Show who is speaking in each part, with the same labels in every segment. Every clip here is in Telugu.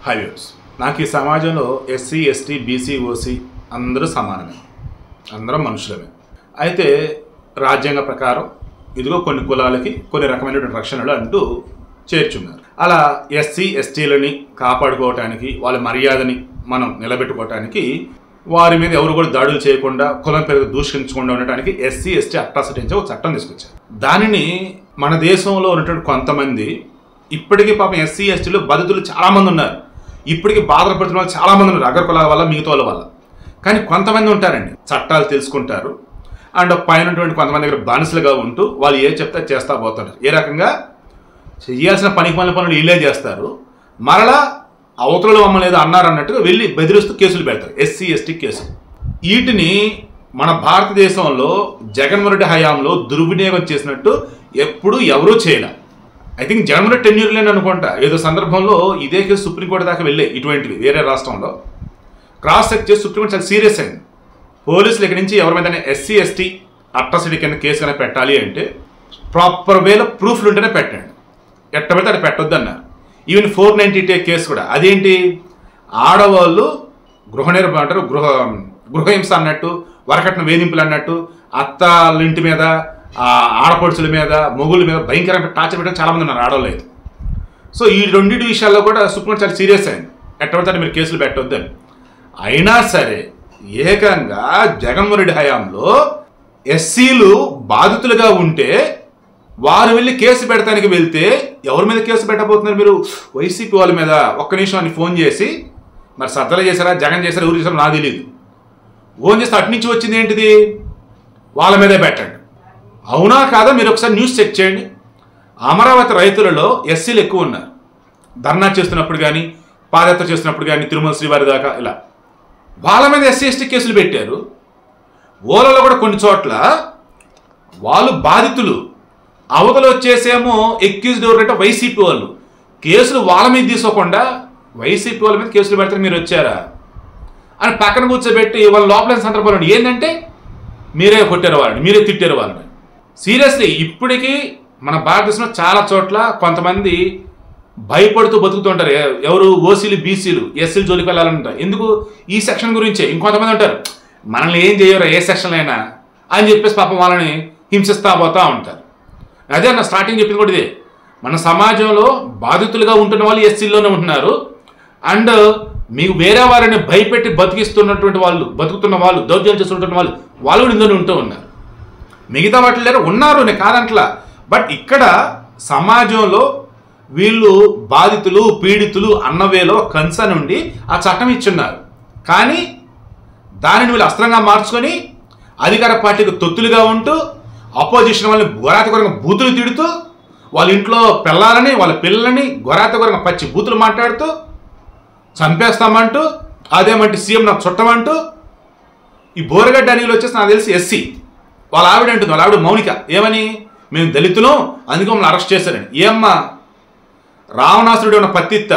Speaker 1: హైవేస్ నాకు ఈ సమాజంలో ఎస్సీ ఎస్టీ బీసీ ఓసీ అందరూ సమానమే అందరం మనుషులమే అయితే రాజ్యాంగ ప్రకారం ఇదిగో కొన్ని కులాలకి కొన్ని రకమైనటువంటి రక్షణలు అంటూ చేర్చున్నారు అలా ఎస్సీ ఎస్టీలని కాపాడుకోవటానికి వాళ్ళ మర్యాదని మనం నిలబెట్టుకోవటానికి వారి మీద ఎవరు కూడా దాడులు చేయకుండా కులం పేరు దూషించకుండా ఉండటానికి ఎస్సీ ఎస్టీ అట్రాసిటీ అని ఒక చట్టం తీసుకొచ్చారు దానిని మన దేశంలో ఉన్నటువంటి కొంతమంది ఇప్పటికీ పాపం ఎస్సీ ఎస్టీలు బాధితులు చాలామంది ఉన్నారు ఇప్పటికీ బాధలు పడుతున్న వాళ్ళు చాలామంది ఉన్నారు అగ్ర కులాల వల్ల మిగతా వాళ్ళ వల్ల కానీ కొంతమంది ఉంటారండి చట్టాలు తెలుసుకుంటారు అండ్ పైన ఉన్నటువంటి కొంతమంది దగ్గర బానిసలుగా ఉంటూ వాళ్ళు ఏ చెప్తే అది చేస్తా పోతారు ఏ రకంగా చేయాల్సిన పనికి పనుల పనులు వీళ్ళే చేస్తారు మరలా అవతలలో మమ్మల్ని ఏదో అన్నారు అన్నట్టుగా వెళ్ళి బెదిరిస్తూ కేసులు పెడతారు ఎస్సీ ఎస్టీ కేసులు వీటిని మన భారతదేశంలో జగన్మోహన్ రెడ్డి హయాంలో దుర్వినియోగం చేసినట్టు ఎప్పుడూ ఎవరూ చేయలే I think Jaganmohan Reddy ten ఇయర్లేని అనుకుంటా ఏదో సందర్భంలో ఇదే కేసు సుప్రీంకోర్టు దాకా వెళ్ళే ఇటువంటివి వేరే రాష్ట్రంలో క్రాస్ చెక్ చేసి సుప్రీంకోర్టు చాలా సీరియస్ అయింది పోలీసులు ఇక్కడి నుంచి ఎవరి మీద ఎస్సీ ఎస్టీ అట్రాసిటీ కింద కేసు కనుక పెట్టాలి అంటే ప్రాపర్ వేలో ప్రూఫ్లు ఉంటేనే పెట్టండి ఎట్ట పెడితే అది పెట్టొద్దు అన్నారు even four ninety eight case కూడా అదేంటి ఆడవాళ్ళు గృహ నిర్మాణ అంటారు గృహ గృహహింస అన్నట్టు వరకట్న వేధింపులు అన్నట్టు అత్తల ఇంటి మీద ఆ ఆడపడుచుల మీద మొగుల మీద భయంకరంగా టార్చర్ పెట్టడం చాలామంది ఉన్నారు ఆడవాళ్ళు అయితే సో ఈ రెండింటి విషయాల్లో కూడా సుప్రీం చాలా సీరియస్ అయింది ఎట్టబడితే మీరు కేసులు పెట్టొద్దని అయినా సరే ఏకంగా జగన్మోహన్ రెడ్డి హయాంలో ఎస్సీలు బాధితులుగా ఉంటే వారు వెళ్ళి కేసు పెడతానికి వెళ్తే ఎవరి మీద కేసు పెట్టబోతున్నారు మీరు వైసీపీ వాళ్ళ మీద ఒక్క నిమిషం అని ఫోన్ చేసి మరి సద్దలు చేశారా జగన్ చేశారా ఎవరు చేశారో నాకు తెలియదు ఫోన్ చేస్తే అటు నుంచి వచ్చింది ఏంటిది వాళ్ళ మీదే పెట్టండి అవునా కాదా మీరు ఒకసారి న్యూస్ చెక్ చేయండి అమరావతి రైతులలో ఎస్సీలు ఎక్కువ ఉన్నారు ధర్నా చేస్తున్నప్పుడు కానీ పాదయాత్ర చేస్తున్నప్పుడు కానీ తిరుమల శ్రీవారి దాకా ఇలా వాళ్ళ మీద ఎస్సీ ఎస్టీ కేసులు పెట్టారు ఓలలో కూడా కొన్ని చోట్ల వాళ్ళు బాధితులు అవతల వచ్చేసేమో ఎక్యూజ్డ్ ఎవరంటే వైసీపీ వాళ్ళు కేసులు వాళ్ళ మీద తీసుకోకుండా వైసీపీ వాళ్ళ మీద కేసులు పెడితే మీరు వచ్చారా అని పక్కన కూర్చోబెట్టి వాళ్ళ లోపల సందర్భంలో ఏంటంటే మీరే కొట్టారు వాళ్ళని మీరే తిట్టారు వాళ్ళని సీరియస్లీ ఇప్పటికీ మన భారతదేశంలో చాలా చోట్ల కొంతమంది భయపడుతూ బతుకుతుంటారు ఎ- ఎవరు ఓసీలు బీసీలు ఎస్సీలు జోలికి వెళ్ళాలంటారు ఎందుకు ఈ సెక్షన్ గురించే ఇంకొంతమంది ఉంటారు మనల్ని ఏం చేయరు ఏ సెక్షన్ అయినా అని చెప్పేసి పాపం వాళ్ళని హింసిస్తా పోతా ఉంటారు అదే నా స్టార్టింగ్ చెప్పింది కూడా ఇదే మన సమాజంలో బాధితులుగా ఉంటున్న వాళ్ళు ఎస్సీల్లోనే ఉంటున్నారు అండ్ మీకు వేరే వారిని భయపెట్టి బతికిస్తున్నటువంటి వాళ్ళు బతుకుతున్న వాళ్ళు దౌర్జన్యం చేస్తున్నటువంటి వాళ్ళు వాళ్ళు కూడా ఇందులో ఉంటూ ఉన్నారు మిగతా వాటి లేరు ఉన్నారు నేను కాదంట్లా బట్ ఇక్కడ సమాజంలో వీళ్ళు బాధితులు పీడితులు అన్నవేలో కన్సర్న్ ఉండి ఆ చట్టం ఇచ్చున్నారు కానీ దానిని వీళ్ళు అస్త్రంగా మార్చుకొని అధికార పార్టీకి తొత్తులుగా ఉంటూ అపోజిషన్ వాళ్ళని గొరాతకొరంగా బూతులు తిడుతూ వాళ్ళ ఇంట్లో పిల్లలని వాళ్ళ పిల్లలని గొరాతకొరంగా పచ్చి బూతులు మాట్లాడుతూ చంపేస్తామంటూ అదేమంటే సీఎం నాకు చుట్టమంటూ ఈ బోరగడ్డ అనిలు వచ్చేసి నాకు తెలిసి ఎస్సీ వాళ్ళ ఆవిడ అంటుంది వాళ్ళ ఆవిడ మౌనిక ఏమని మేము దళితులం అందుకే మమ్మల్ని అరెస్ట్ చేశారని ఏమ్మా రావణాసురుడు ఉన్న పత్తిత్త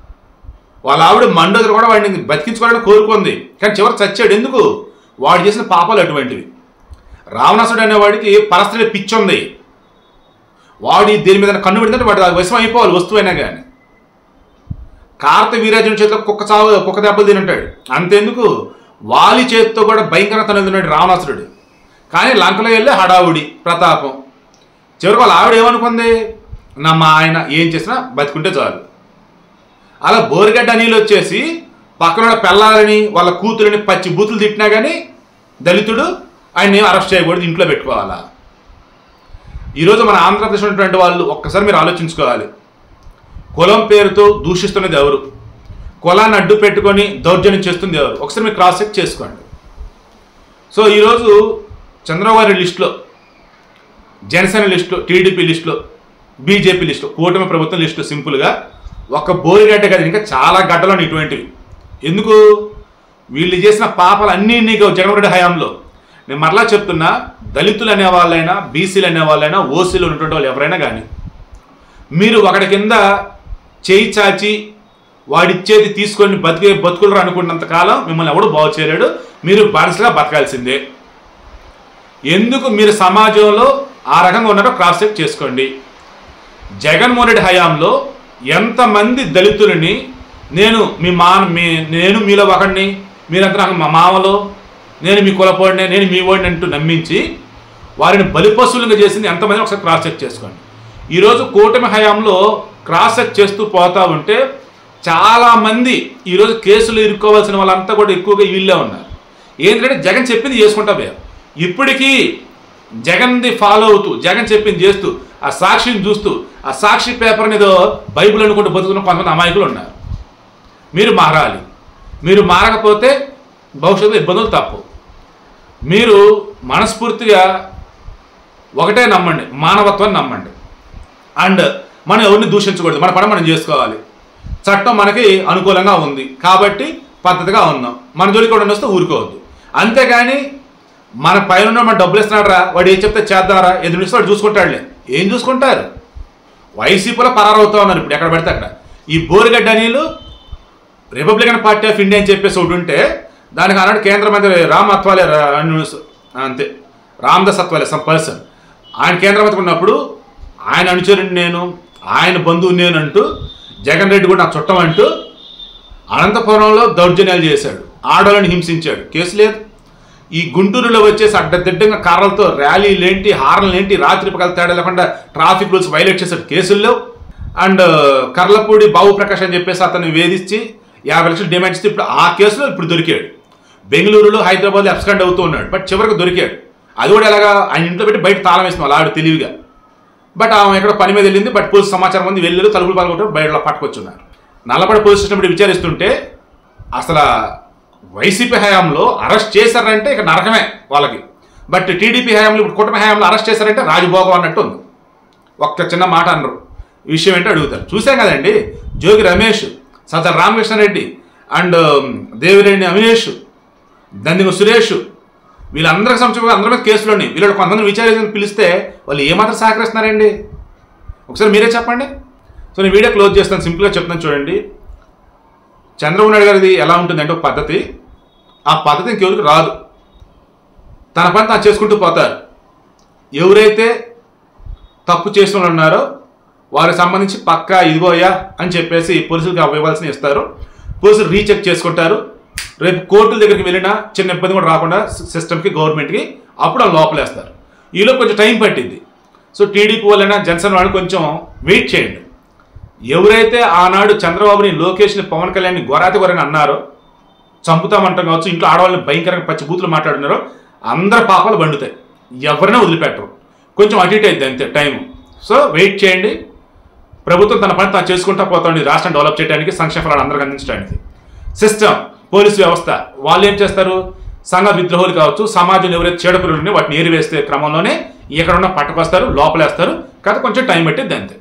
Speaker 1: వాళ్ళ ఆవిడ మండోదరు కూడా వాడిని బతికించుకోవాలని కోరుకుంది కానీ చివరి చచ్చాడు ఎందుకు వాడు చేసిన పాపాలు అటువంటివి రావణాసుడు అనేవాడికి పరస్త్రీ పిచ్చి ఉంది వాడు ఈ దేని మీద కన్ను పెడితే వాడు అది వశం అయిపోవాలి వస్తువైనా కానీ కార్త వీరాజుని చేతిలో కుక్క చావు కుక్క దెబ్బలు తినంటాడు అంతెందుకు వాలి చేతితో కూడా భయంకర తన తిన్నాడు రావణాసురుడు కానీ లంకలో వెళ్ళి హడావుడి ప్రతాపం చివరికి వాళ్ళ ఆవిడ ఏమనుకుంది నా మా ఆయన ఏం చేసినా బతికుంటే చాలు అలా బోరిగడ్డ నీళ్ళు వచ్చేసి పక్కన ఉన్న పెళ్ళాలని వాళ్ళ కూతురిని పచ్చి బూతులు తిట్టినా కానీ దళితుడు ఆయన అరెస్ట్ చేయకూడదు ఇంట్లో పెట్టుకోవాలా ఈరోజు మన ఆంధ్రప్రదేశ్ ఉన్నటువంటి వాళ్ళు ఒక్కసారి మీరు ఆలోచించుకోవాలి కులం పేరుతో దూషిస్తున్నది ఎవరు కులాన్ని అడ్డు పెట్టుకొని దౌర్జన్యం చేస్తుంది ఎవరు ఒకసారి మీరు క్రాస్ చెక్ చేసుకోండి సో ఈరోజు చంద్రబాబు గారి లిస్టులో జనసేన లిస్టులో టీడీపీ లిస్టులో బీజేపీ లిస్టులో కూటమి ప్రభుత్వం లిస్టు సింపుల్గా ఒక బోరిగడ్డ కాదు ఇంకా చాలా గడ్డలు ఉన్నాయి ఇటువంటివి ఎందుకు వీళ్ళు చేసిన పాపాలు అన్నీ నీకు జగన్మోహన్ రెడ్డి హయాంలో నేను మరలా చెప్తున్నా దళితులు అనే వాళ్ళైనా బీసీలు అనే వాళ్ళైనా ఓసీలు ఉన్నటువంటి వాళ్ళు ఎవరైనా కానీ మీరు ఒకటి కింద చేయి చాచి వాడిచ్చేది తీసుకొని బతికే బతుకులరు అనుకున్నంత కాలం మిమ్మల్ని ఎవడు బాగు చేయలేడు మీరు బానిసగా బతకాల్సిందే ఎందుకు మీరు సమాజంలో ఆ రకంగా ఉన్నారో క్రాస్ చెక్ చేసుకోండి జగన్మోహన్ రెడ్డి హయాంలో ఎంతమంది దళితులని నేను మీ మా మీ నేను మీలో ఒకడిని మీరంతా నాకు మా మామలో నేను మీ కులపోడిని నేను మీ ఓడిని అంటూ నమ్మించి వారిని బలిపశువులుగా చేసింది ఎంతమంది ఒకసారి క్రాస్ చెక్ చేసుకోండి ఈరోజు కూటమి హయాంలో క్రాస్ చెక్ చేస్తూ పోతా ఉంటే చాలామంది ఈరోజు కేసులు ఇరుక్కోవాల్సిన వాళ్ళంతా కూడా ఎక్కువగా వీళ్ళే ఉన్నారు ఏంటంటే జగన్ చెప్పింది చేసుకుంటా పోయారు ఇప్పటికీ జగన్ది ఫాలో అవుతూ జగన్ చెప్పింది చేస్తూ ఆ సాక్షిని చూస్తూ ఆ సాక్షి పేపర్ని ఏదో బైబిల్ అనుకుంటూ బతుకున్న కొంతమంది అమాయకులు ఉన్నారు మీరు మారాలి మీరు మారకపోతే భవిష్యత్తులో ఇబ్బందులు తప్పు మీరు మనస్ఫూర్తిగా ఒకటే నమ్మండి మానవత్వాన్ని నమ్మండి అండ్ మనం ఎవరిని దూషించకూడదు మన పని మనం చేసుకోవాలి చట్టం మనకి అనుకూలంగా ఉంది కాబట్టి పద్ధతిగా ఉందాం మన జోలికి కూడా వస్తే ఊరుకోవద్దు అంతేగాని మన పైన ఉన్న మన డబ్బులు ఇస్తున్నాడు రా వాడు ఏం చెప్తే చేద్దారా ఎదురు నుంచి వాడు చూసుకుంటాడులే ఏం చూసుకుంటారు వైసీపీలో పరారవుతా ఉన్నారు ఇప్పుడు ఎక్కడ పడితే అక్కడ ఈ Borugadda Anil republican party of India అని చెప్పేసి ఒకటి ఉంటే దానికి ఆనాడు కేంద్ర మంత్రి రామ్ అత్వాలే రా- అను- అంతే రామ్దాస్ అత్వాలే సమ్ పర్సన్ ఆయన కేంద్ర మంత్రి ఉన్నప్పుడు ఆయన అనుచరుని నేను ఆయన బంధువు నేను అంటూ జగన్ రెడ్డి కూడా నా చుట్టం అంటూ అనంతపురంలో దౌర్జన్యాలు చేశాడు ఆడవాళ్ళని హింసించాడు కేసు లేదు ఈ గుంటూరులో వచ్చేసి అడ్డదిడ్డంగా కార్లతో ర్యాలీలేంటి హార్న్లేంటి రాత్రి పగల తేడా లేకుండా ట్రాఫిక్ రూల్స్ వైలేట్ చేశాడు కేసులు లేవు అండ్ కర్లపూడి బాబు ప్రకాష్ అని చెప్పేసి అతన్ని వేధించి యాభై లక్షలు డిమాండ్ ఇస్తే ఇప్పుడు ఆ కేసులో ఇప్పుడు దొరికాడు బెంగళూరులో హైదరాబాద్లో అబ్స్కాండ్ అవుతూ ఉన్నాడు బట్ చివరికి దొరికాడు అది కూడా ఎలాగా ఆయన ఇంట్లో పెట్టి బయట తాళం వేసిన వాళ్ళు ఆవిడ తెలివిగా బట్ ఆమె ఎక్కడ పని మీద వెళ్ళింది బట్ పోలీసు సమాచారం ఉంది వెళ్ళారు తలుపులు పాల్గొంటారు బయట పట్టుకొచ్చున్నారు నల్లబడి పోలీస్ స్టేషన్ ఇప్పుడు విచారిస్తుంటే అసలు వైసీపీ హయాంలో అరెస్ట్ చేశారంటే ఇక నరకమే వాళ్ళకి బట్ టీడీపీ హయాంలో ఇప్పుడు కుటుంబ హయాంలో అరెస్ట్ చేశారంటే రాజభోగం అన్నట్టు ఉంది ఒక్క చిన్న మాట అన్నారు ఈ విషయం ఏంటో అడుగుతారు చూసాం కదండి జోగి రమేష్ సదర్ రామకృష్ణారెడ్డి అండ్ దేవిరెడ్డి అవినేష్ దందిగ సురేష్ వీళ్ళందరికి సంబంధించి అందరి మీద కేసులు ఉన్నాయి వీళ్ళు కొంతమంది విచారించని పిలిస్తే వాళ్ళు ఏమాత్రం సహకరిస్తున్నారండి ఒకసారి మీరే చెప్పండి సో నేను వీడియో క్లోజ్ చేస్తాను సింపుల్గా చెప్తాను చూడండి చంద్రబాబు నాయుడు గారిది ఎలా ఉంటుందంటే ఒక పద్ధతి ఆ పద్ధతి ఇంకెవరికి రాదు తన పని తాను చేసుకుంటూ పోతారు ఎవరైతే తప్పు చేసిన వాళ్ళు ఉన్నారో వారికి సంబంధించి పక్కా ఇదిగోయా అని చెప్పేసి పోలీసులకు ఇవ్వాల్సిన ఇస్తారు పోలీసులు రీచెక్ చేసుకుంటారు రేపు కోర్టుల దగ్గరికి వెళ్ళినా చిన్న ఇబ్బంది కూడా రాకుండా సిస్టమ్కి గవర్నమెంట్కి అప్పుడు వాళ్ళు లోపలేస్తారు ఈలో కొంచెం టైం పట్టింది సో టీడీపీ వాళ్ళైనా జనసేన వాళ్ళు కొంచెం వెయిట్ చేయండి ఎవరైతే ఆనాడు చంద్రబాబుని లోకేష్ని పవన్ కళ్యాణ్ని గొరాతి గొరని అన్నారో చంపుతామంటాం కావచ్చు ఇంట్లో ఆడవాళ్ళని భయంకరంగా పచ్చి బూతులు మాట్లాడుతున్నారో అందరి పాపాలు బండుతాయి ఎవరైనా వదిలిపెట్టరు కొంచెం అటు ఇటు అయింది అంతే టైం సో వెయిట్ చేయండి ప్రభుత్వం తన పని తాను చేసుకుంటా పోతుంది రాష్ట్రం డెవలప్ చేయడానికి సంక్షేమ ఫలాలు అందరికి అందించడానికి సిస్టమ్ పోలీస్ వ్యవస్థ వాళ్ళు ఏం చేస్తారు సంఘ విద్రోహులు కావచ్చు సమాజంలో ఎవరైతే చెడపురులని వాటిని ఏరివేస్తే క్రమంలోనే ఎక్కడున్న పట్టుకొస్తారు లోపలేస్తారు కాకపోతే కొంచెం టైం పట్టిద్ది అంతే